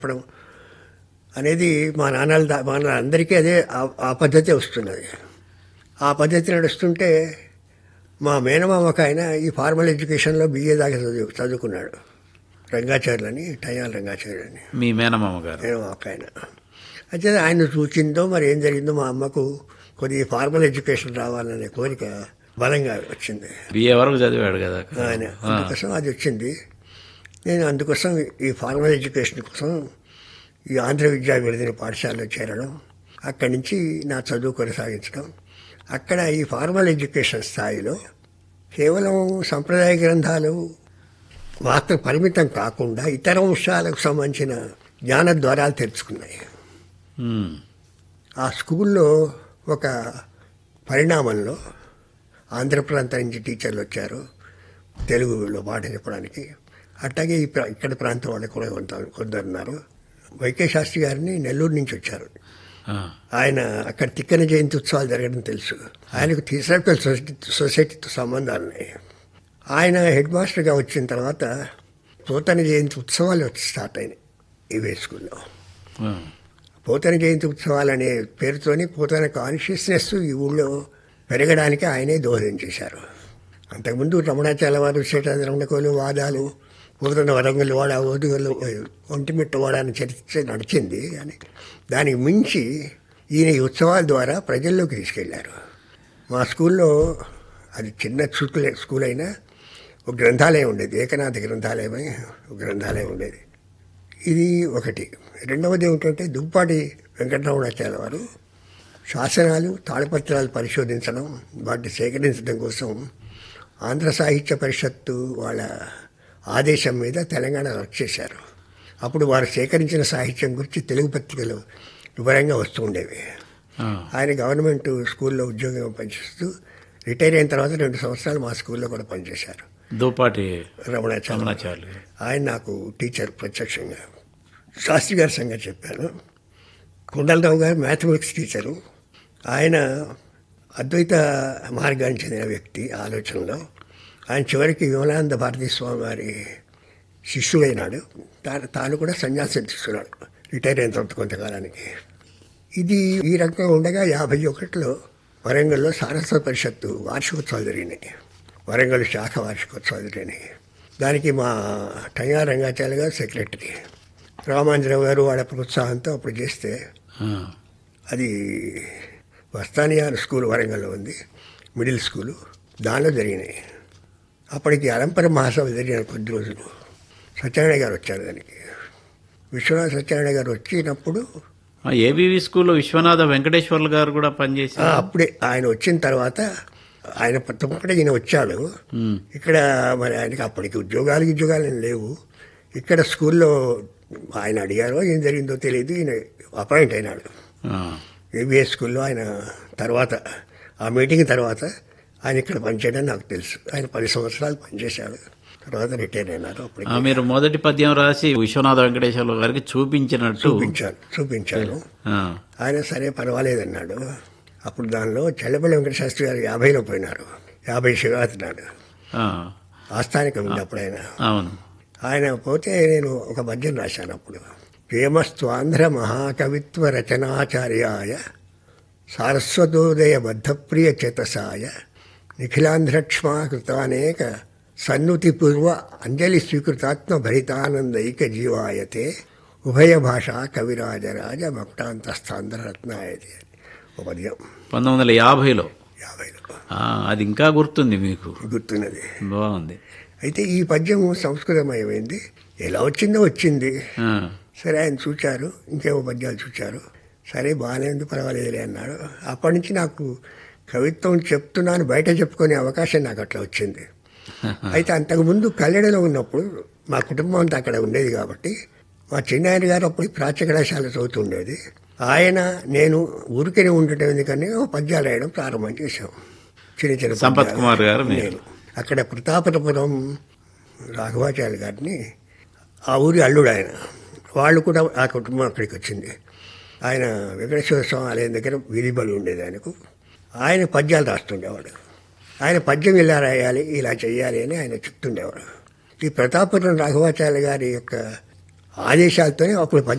చెప్పడం అనేది మా నాన్నల దా- మా నాన్న అందరికీ అదే ఆ- ఆ పద్ధతి వస్తున్నది ఆ పద్ధతి నడుస్తుంటే మా మేనమామకు ఆయన ఈ ఫార్మల్ ఎడ్యుకేషన్లో బిఏ దాకా చదువు చదువుకున్నాడు రంగాచార్యులని టయాల రంగాచార్యులని మీ మేనమామ గారు నేను ఒక ఆయన అయితే ఆయన చూచిందో మరి ఏం జరిగిందో మా అమ్మకు కొద్దిగా ఫార్మల్ ఎడ్యుకేషన్ రావాలనే కోరిక బలంగా వచ్చింది బిఏ వరకు చదివాడు కదా ఆయన ఆ, అందుకోసం అది వచ్చింది నేను అందుకోసం ఈ ఫార్మల్ ఎడ్యుకేషన్ కోసం ఈ ఆంధ్ర విద్యా విరుదిన పాఠశాలలో చేరడం అక్కడి నుంచి నా చదువు కొనసాగించడం అక్కడ ఈ ఫార్మల్ ఎడ్యుకేషన్ స్థాయిలో కేవలం సంప్రదాయ గ్రంథాలు మాత్రం పరిమితం కాకుండా ఇతర అంశాలకు సంబంధించిన జ్ఞాన ద్వారాలు తెరుచుకున్నాయి ఉమ్, ఆ స్కూల్లో ఒక పరిణామంలో ఆంధ్ర ప్రాంతం నుంచి టీచర్లు వచ్చారు తెలుగులో పాట చెప్పడానికి అట్లాగే ఈ ప్రా- ఇక్కడ ప్రాంతం వాళ్ళు కూడా కొంత కొందరున్నారు వైకే శాస్త్రి గారిని నెల్లూరు నుంచి వచ్చారు ఆ, ఆయన అక్కడ తిక్కన జయంతి ఉత్సవాలు జరగడం తెలుసు ఆయనకు థియోసాఫికల్ సొసైటీ సొసైటీతో సంబంధాలు ఉన్నాయి ఆయన హెడ్ మాస్టర్గా వచ్చిన తర్వాత పోతన జయంతి ఉత్సవాలు వచ్చి స్టార్ట్ అయినాయి ఇవే స్కూల్లో ఆ, పోతన జయంతి ఉత్సవాలు అనే పేరుతోని పోతన కాన్షియస్నెస్ ఈ ఊళ్ళో పెరగడానికి ఆయనే దోహదం చేశారు అంతకుముందు రమణాచార్య వారు శేషాద్రమణకోలు వాదాలు పోతన వరంగల్ వాడ ఓదుగలు ఒంటిమిట్ట వాడ అని చరిత్ర నడిచింది అని దానికి మించి ఈయన ఈ ఉత్సవాల ద్వారా ప్రజల్లోకి తీసుకెళ్లారు మా స్కూల్లో అది చిన్న స్కూల్ స్కూల్ అయినా ఒక గ్రంథాలయం ఉండేది ఏకనాథ గ్రంథాలయమై ఒక గ్రంథాలయం ఉండేది ఇది ఒకటి రెండవది ఏమిటంటే దుప్పాటి వెంకటరమణాచార్య వారు శాసనాలు తాళపత్రాలు పరిశోధించడం వాటిని సేకరించడం కోసం ఆంధ్ర సాహిత్య పరిషత్తు వాళ్ళ ఆదేశం మీద తెలంగాణ వర్క్ చేశారు అప్పుడు వారు సేకరించిన సాహిత్యం గురించి తెలుగు పత్రికలు వివరంగా వస్తూ ఉండేవి ఆ, ఆయన గవర్నమెంట్ స్కూల్లో ఉద్యోగం పనిచేస్తూ రిటైర్ అయిన తర్వాత రెండు సంవత్సరాలు మా స్కూల్లో కూడా పనిచేశారు దూపాటి రమణాచార్య రమణాచార్యులు ఆయన నాకు టీచర్ ప్రత్యక్షంగా శాస్త్రి గారి సంగతి చెప్పాను కొండలరావు గారు మ్యాథమెటిక్స్ టీచరు ఆయన అద్వైత మార్గానికి చెందిన వ్యక్తి ఆలోచనలో ఆయన చివరికి విమలానంద భారతీ స్వామి వారి శిష్యుడైనాడు తాను తాను కూడా సన్యాసం తీసుకున్నాడు రిటైర్ అయిన తర్వాత కొంతకాలానికి ఇది ఈ రకంగా ఉండగా యాభై ఒకటిలో వరంగల్లో సారస్వత పరిషత్తు వార్షికోత్సవాలు జరిగినాయి వరంగల్ శాఖ వార్షికోత్సవాలు జరిగినాయి దానికి మా టంగా రంగాచార్య గారు సెక్రటరీ రామాంజరావు గారు వాళ్ళ ప్రోత్సాహంతో అప్పుడు చేస్తే ఆ, అది వస్తానియా స్కూల్ వరంగల్లో ఉంది మిడిల్ స్కూలు దానిలో జరిగినాయి అప్పటికి అలంపర మహాసభ జరిగిన కొద్ది రోజులు సత్యనారాయణ గారు వచ్చారు దానికి విశ్వనాథ సత్యనారాయణ గారు వచ్చినప్పుడు ఆ, ఏబీవీ స్కూల్లో విశ్వనాథ వెంకటేశ్వర్లు గారు కూడా పనిచేసి ఆ, అప్పుడే ఆయన వచ్చిన తర్వాత ఆయన తప్పకుండా ఈయన వచ్చాడు ఉమ్, ఇక్కడ మరి ఆయనకి అప్పటికి ఉద్యోగాలు ఉద్యోగాలు ఏం లేవు ఇక్కడ స్కూల్లో ఆయన అడిగారో ఏం జరిగిందో తెలియదు ఈయన అపాయింట్ అయినాడు ఆ, ఏబిఎస్ స్కూల్లో ఆయన తర్వాత ఆ మీటింగ్ తర్వాత ఆయన ఇక్కడ పనిచేయడం నాకు తెలుసు ఆయన పది సంవత్సరాలు పనిచేశాడు తర్వాత రిటైర్ అయినారు అప్పుడు ఆ, మీరు మొదటి పద్యం రాసి విశ్వనాథ వెంకటేశ్వర్లు గారికి చూపించినట్టు చూపించాను చూపించాను ఆ, ఆయన సరే పర్వాలేదన్నాడు అప్పుడు దానిలో చెల్లపల్లి వెంకట శాస్త్రి గారు యాభైలో పోయినారు యాభై శివరాత్రి నాడు ఆ, ఆస్థానికం ఉంది అప్పుడు ఆయన అవును ఆయన పోతే నేను ఒక పద్యం రాశాను అప్పుడు ప్రేమస్వాంధ్ర మహాకవిత్వ రచనాచార్యాయ సారస్వతోదయ బద్ధప్రియ చేతసాయ నిఖిలాంధ్రక్ష్మా కృతానేక సన్నుతిపూర్వ అంజలి స్వీకృతాత్మ భరితానందైక జీవాయతే ఉభయ భాషా కవిరాజరాజ భక్తాంతస్థాంధ్రరత్నాయతే ఒక పద్యం పంతొమ్మిది వందల యాభైలో యాభైలో ఆ, అది ఇంకా గుర్తుంది మీకు గుర్తున్నది బాగుంది అయితే ఈ పద్యం సంస్కృతమయమైంది ఎలా వచ్చిందో వచ్చింది ఆ, సరే ఆయన చూచారు ఇంకేమో పద్యాలు చూచారు సరే బాగానే ఉంది పర్వాలేదులే అన్నాడు అప్పటి నుంచి నాకు కవిత్వం చెప్తున్నాను బయట చెప్పుకునే అవకాశం నాకు అట్లా వచ్చింది అయితే అంతకుముందు కల్లెడలో ఉన్నప్పుడు మా కుటుంబం అంతా అక్కడ ఉండేది కాబట్టి మా చిన్నాయన గారు అప్పుడు ప్రాచ్య కళాశాల చదువుతుండేది ఆయన నేను ఊరికనే ఉండటం ఎందుకని ఓ పద్యాలు రాయడం ప్రారంభం చేశాం చిన్న చిన్న సంపత్ పద్యాలు. కుమార్ గారు మీరు. నేను అక్కడ ప్రతాపపురం రాఘవాచార్య గారిని ఆ ఊరి అల్లుడు ఆయన వాళ్ళు కూడా ఆ కుటుంబం అక్కడికి వచ్చింది ఆయన వెంకటేశ్వర స్వామి ఆలయం దగ్గర వీధి బలి ఉండేది ఆయనకు ఆయన పద్యాలు రాస్తుండేవాడు ఆయన పద్యం ఇలా రాయాలి ఇలా చెయ్యాలి అని ఆయన చెప్తుండేవాడు ఈ ప్రతాపపురం రాఘవాచార్య గారి యొక్క ఆదేశాలతోనే అప్పుడు